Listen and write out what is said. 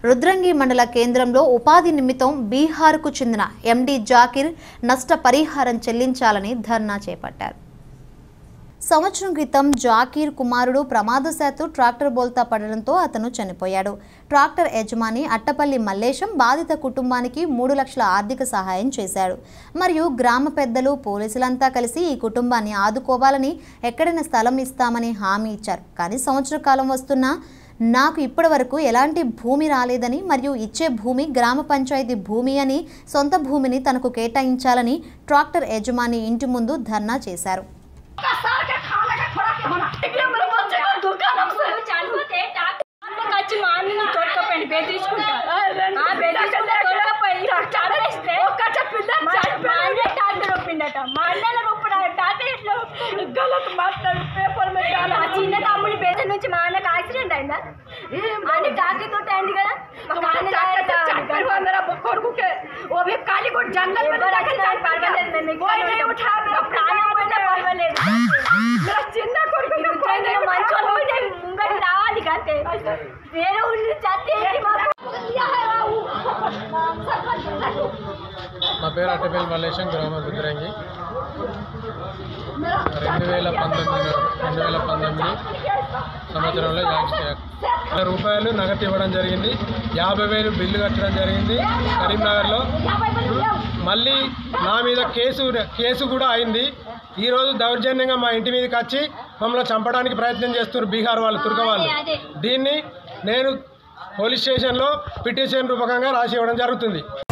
రుద్రంగి మండల కేంద్రంలో ఉపాధి నిమిత్తం బీహార్కు చెందిన ఎండి జాకిర్ నష్ట పరిహారం చెల్లించాలని ధర్నా చేపట్టారు సంవత్సరం క్రితం జాకీర్ కుమారుడు ప్రమాదశాత్తు ట్రాక్టర్ బోల్తా పడడంతో అతను చనిపోయాడు ట్రాక్టర్ యజమాని అట్టపల్లి మల్లేశం బాధిత కుటుంబానికి మూడు లక్షల ఆర్థిక సహాయం చేశాడు మరియు గ్రామ పెద్దలు పోలీసులంతా కలిసి ఈ కుటుంబాన్ని ఆదుకోవాలని ఎక్కడైనా స్థలం ఇస్తామని హామీ ఇచ్చారు కానీ సంవత్సర కాలం వస్తున్నా నాకు ఇప్పటి వరకు ఎలాంటి భూమి రాలేదని మరియు ఇచ్చే భూమి గ్రామ పంచాయతీ భూమి అని సొంత భూమిని తనకు కేటాయించాలని ట్రాక్టర్ యజమాని ఇంటి ముందు ధర్నా చేశారు साल के खाने का खुराक के होना इकडे मेरे बच्चे का दुकान हमसे చనిపోతే డాక్టర్ వచ్చి మా అన్నని తొడకపోయింది బెదిరించుకుంటా ఆ బెదిరించుకుంటా తొడకపోయి డాక్టర్ ఇస్తే ఒక్క చెప్పిందా మా మా అన్న డాక్టర్ ఒప్పిండట మా అన్నల ఒప్పుడు డాక్టర్ ఎట్లా गलत मास्टर पेपर में डाला ఆ చిన్న తమ్ముడి బెదిరి నుంచి మా అన్నకి యాక్సిడెంట్ అయిందా అని డాక్టర్ తోటి అయింది కదా మా तुम्हारा నాన్న चाचा డాక్టర్ चाकर हुआ मेरा बुखोर के वो भी कालीकोट जंगल में ఎవరు जाके వచ్చినా जान పర్వాలేదు మేము ఇక్కడ कोई नहीं ఉంటాం. उठा मेरा మా ప్రాణం పోయినా పర్వాలేదు मेरा चिन्ना कोई को कोई नहीं మంచోళ్ళు उठा ఉంటే ముంగటి రావాలి కంటే వేరే ఊరి చస్తే ఏంటి మాకు दिया है वो सरपंच నా పేరు అట్టపల్లి మల్లేశం గ్రామ రుద్రంగి రెండు వేల పంతొమ్మిది రెండు వేల పంతొమ్మిది సంవత్సరంలో యాభై రూపాయలు నగదు ఇవ్వడం జరిగింది యాభై వేలు బిల్లు కట్టడం జరిగింది కరీంనగర్లో మళ్ళీ నా మీద కేసు కేసు కూడా అయింది ఈరోజు దౌర్జన్యంగా మా ఇంటి మీదకి వచ్చి మమ్మల్ని చంపడానికి ప్రయత్నం చేస్తున్నారు బీహార్ వాళ్ళు తుర్క వాళ్ళు అదే. దీన్ని నేను పోలీస్ స్టేషన్లో పిటిషన్ రూపకంగా రాసి ఇవ్వడం జరుగుతుంది